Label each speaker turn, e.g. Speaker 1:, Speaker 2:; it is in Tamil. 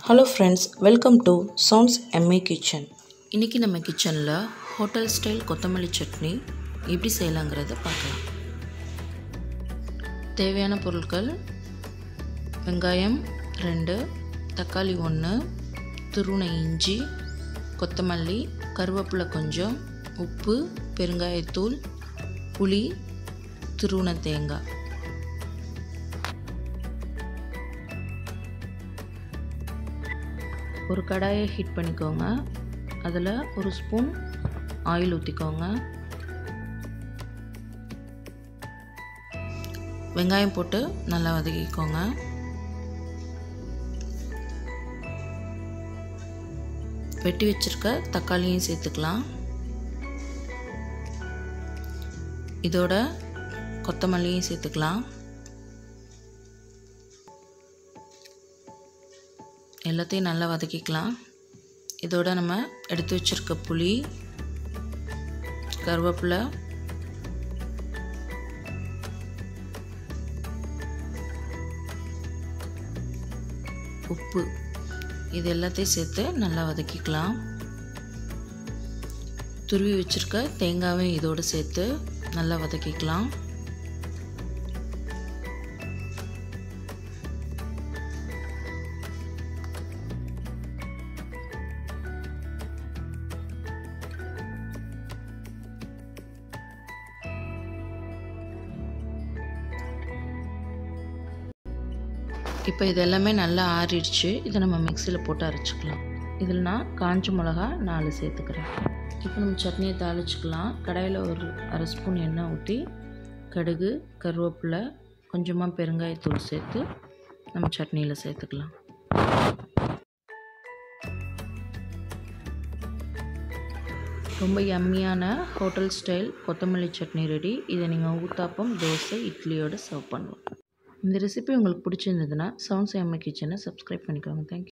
Speaker 1: hello friends welcome to sounds MA kitchen
Speaker 2: இன்றைக்கி நம்ம கிச்சனில் ஹோட்டல் ஸ்டைல் கொத்தமல்லி சட்னி எப்படி செய்யலாங்கிறத பார்க்கலாம் தேவையான பொருட்கள் வெங்காயம் ரெண்டு தக்காளி ஒன்று துருணை இஞ்சி கொத்தமல்லி கருவேப்பிலை கொஞ்சம் உப்பு பெருங்காயத்தூள் புளி துருவன தேங்காய் ஒரு கடாயை ஹீட் பண்ணிக்கோங்க அதில் ஒரு ஸ்பூன் ஆயில் ஊற்றிக்கோங்க வெங்காயம் போட்டு நல்லா வதக்கிக்கோங்க வெட்டி வச்சுருக்க தக்காளியும் சேர்த்துக்கலாம் இதோட கொத்தமல்லியும் சேர்த்துக்கலாம் எல்லாத்தையும் நல்லா வதக்கிக்கலாம் இதோட நம்ம எடுத்து வச்சுருக்க புளி கருவேப்பிலை உப்பு இது எல்லாத்தையும் சேர்த்து நல்லா வதக்கிக்கலாம் துருவி வச்சுருக்க தேங்காயும் இதோடு சேர்த்து நல்லா வதக்கிக்கலாம் இப்போ இது எல்லாமே நல்லா ஆறிடுச்சு இதை நம்ம மிக்சியில் போட்டு அரைச்சிக்கலாம் இதில் நான் காஞ்ச மிளகா நாலு சேர்த்துக்கிறேன் இப்போ நம்ம சட்னியை தாளிச்சிக்கலாம் கடாயில் ஒரு அரை ஸ்பூன் எண்ணெய் ஊற்றி கடுகு கருவேப்பிலை கொஞ்சமாக பெருங்காயத்தூள் சேர்த்து நம்ம சட்னியில் சேர்த்துக்கலாம் ரொம்ப யம்மியான ஹோட்டல் ஸ்டைல் கொத்தமல்லி சட்னி ரெடி இதை நீங்கள் ஊத்தாப்பம் தோசை இட்லியோடு சர்வ் பண்ணலாம் இந்த ரெசிபி உங்களுக்கு பிடிச்சிருந்ததுன்னா சவுண்ட்ஸ் எம்ஏ கிச்சனை சப்ஸ்கிரைப் பண்ணிக்கோங்க தேங்க்யூ